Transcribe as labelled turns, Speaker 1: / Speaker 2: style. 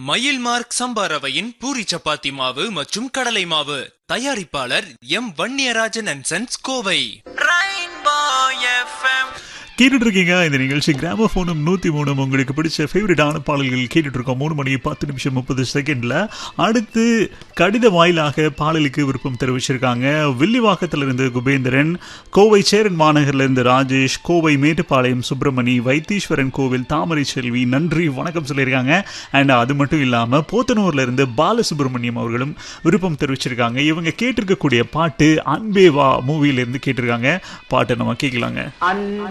Speaker 1: மயில் மார்க் சம்பா ரவையின் பூரி சப்பாத்தி மாவு மற்றும் கடலை மாவு தயாரிப்பாளர் M Vanniyarajan and sons Kovai
Speaker 2: கேட்டுட்டு இருக்கீங்க இந்த நிகழ்ச்சி கிராம போனும் நூத்தி மூணும் உங்களுக்கு பிடிச்ச ஃபேவரட்டான பாடல்கள் கேட்டுட்டு இருக்கோம் மூணு மணி பத்து நிமிஷம் முப்பது செகண்ட்ல அடுத்து கடித வாயிலாக பாடலுக்கு விருப்பம் தெரிவிச்சிருக்காங்க வில்லிவாக்கத்துல இருந்து குபேந்திரன் கோவை சேரன் மாநகர்ல இருந்து ராஜேஷ் கோவை மேட்டுப்பாளையம் சுப்பிரமணி வைத்தீஸ்வரன் கோவில் தாமரை செல்வி நன்றி வணக்கம் சொல்லியிருக்காங்க அண்ட் அது மட்டும் இல்லாம போத்தனூர்ல இருந்து பாலசுப்ரமணியம் அவர்களும் விருப்பம் தெரிவிச்சிருக்காங்க இவங்க கேட்டிருக்கக்கூடிய பாட்டு அன்பேவா மூவில இருந்து கேட்டிருக்காங்க பாட்டை நம்ம கேட்கலாங்க